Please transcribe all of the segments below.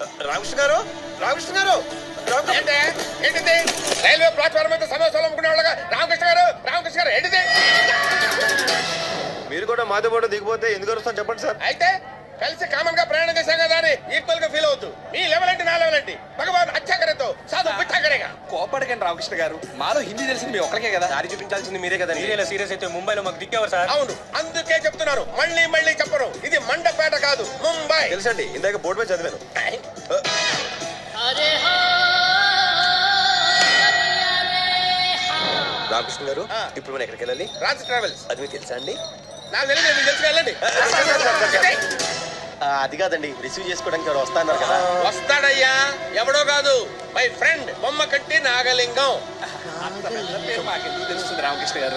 రామకృష్ణ గారు రామకృష్ణ గారు రామకృష్ణ ఏంటే ఏంటిది రైల్వే ప్లాట్ఫామ్ మీద సమోసాలు అమ్ముకునే వాళ్ళగా రామకృష్ణ గారు రామకృష్ణ గారు ఏంటిది మీరు కూడా మాతో పాటు దిగిపోతే ఎందుకు వస్తాం చెప్పండి సార్ అయితే కలిసి కామన్ గా ప్రయాణం చేశాం కదా అని ఈక్వల్ గా ఫీల్ అవుతూ మీ లెవెల్ అంటే నా లెవెల్ ఏంటి భగవాన్ అచ్చాకరేతో సాధు పిచ్చాకరేగా కోపడకండి రామకృష్ణ గారు మాలో హిందీ తెలిసింది మీ ఒక్కరికే కదా దారి చూపించాల్సింది మీరే కదా సీరియల్ సీరియస్ అయితే ముంబైలో మాకు దిక్కేవారు సార్ అవును అందుకే చెప్తున్నాను మళ్ళీ మళ్ళీ చెప్పరు ఇది మండపేట కాదు ముంబై తెలుసండి ఇందాక బోర్డు మీద చదివాను రామకృష్ణ గారు ఆ. ఇప్పుడు మనం ఎక్కడికి వెళ్ళాలి రాజ్ ట్రావెల్స్ అది మీకు తెలుసా అండి నాకు తెలియదు మీకు తెలుసు వెళ్ళండి ఆ, అది కాదండి రిసీవ్ చేసుకోవడానికి ఎవరు వస్తా అన్నారు కదా వస్తాడయ్యా ఎవడో కాదు మై ఫ్రెండ్ బొమ్మ కట్టి నాగలింగం పేరు మాకెందుకు తెలుస్తుంది రామకృష్ణ గారు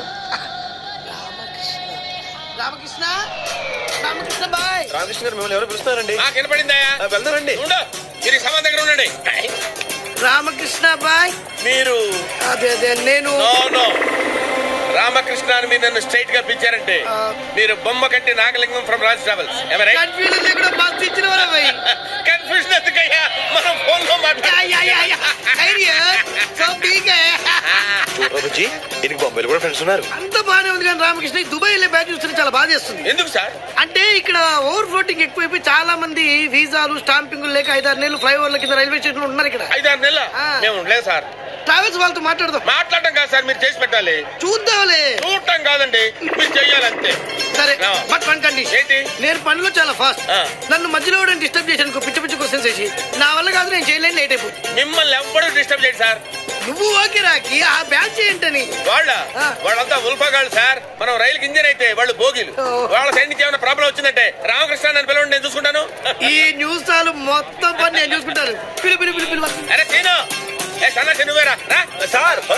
రామకృష్ణ రామకృష్ణ బాయ్ రామకృష్ణ గారు మిమ్మల్ని ఎవరు పిలుస్తున్నారండి నాకు వినపడిందయ్యా ఆ, వెళ్దారండి ఉండు మీరు ఈ సమాన్ దగ్గర ఉండండి రామకృష్ణ బాయ్ మీరు అదే అదే నేను నో నో రామకృష్ణ అని మీరు నన్ను స్ట్రైట్ గా పిలిచారంటే ఆ. మీరు బొమ్మ కట్టి నాగలింగం ఫ్రమ్ రాజ్ ట్రావెల్స్ ఎవరై కన్ఫ్యూజన్ లేకుండా బస్ ఇచ్చిన వారా భయ్ కన్ఫ్యూజన్ ఎందుకయ్యా మనం ఫోన్ లో మాట్లాడు సో బీగ్ బాబుజీ దీనికి బొంబాయిలో కూడా ఫ్రెండ్స్ ఉన్నారు అంత బానే ఉంది కానీ రామకృష్ణ ఈ దుబాయ్ వెళ్ళే బ్యాచ్ చూస్తే చాలా బాధ చేస్తుంది ఎందుకు సార్ అంటే ఇక్కడ ఓవర్ ఫ్లోటింగ్ ఎక్కువైపోయి చాలా మంది వీసాలు స్టాంపింగ్ లేక ఐదారు నెలలు ఫ్లైఓవర్ల కింద రైల్వే స్టేషన్ ఉన్నారు ఇక్కడ ఐదారు నెలల ఆ. మేము ఉండలేదు సార్ ట్రావెల్స్ వాళ్ళతో మాట్లాడదాం మాట్లాడటం కాదు సార్ మీరు చేసి పెట్టాలి చూద్దాంలే చూడటం కాదండి మీరు చెయ్యాలంతే సరే ఆ. బట్ వన్ కండిషన్ ఏంటి నేను పనిలో చాలా ఫాస్ట్ ఆ. నన్ను మధ్యలో డిస్టర్బ్ చేశాను పిచ్చి పిచ్చి క్వశ్చన్స్ వేసి నా వల్ల కాదు నేను చేయలేని లేట్ అయిపోతుంది మిమ్మల్ని ఎవ్వడూ డిస్టర్బ్ చేయండి సార్ నువ్వు ఓకే రాకి ఆ బ్యాచ్ ఏంటని వాళ్ళ ఆ. వాళ్ళంతా ఉల్ఫగాళ్ళు సార్ మనం రైలుకి ఇంజన్ అయితే వాళ్ళు బోగిలు ఓ. వాళ్ళ సైడ్ నుంచి ఏమైనా ప్రాబ్లం వచ్చిందంటే రామకృష్ణ నన్ను పిలవండి నేను చూసుకుంటాను ఈ న్యూస్ తాలు మొత్తం పని నేను చూసుకుంటాను పిలు పిలు పిలు పిలు అరే సీను ఏ సన్నా నువ్వేరా రా సార్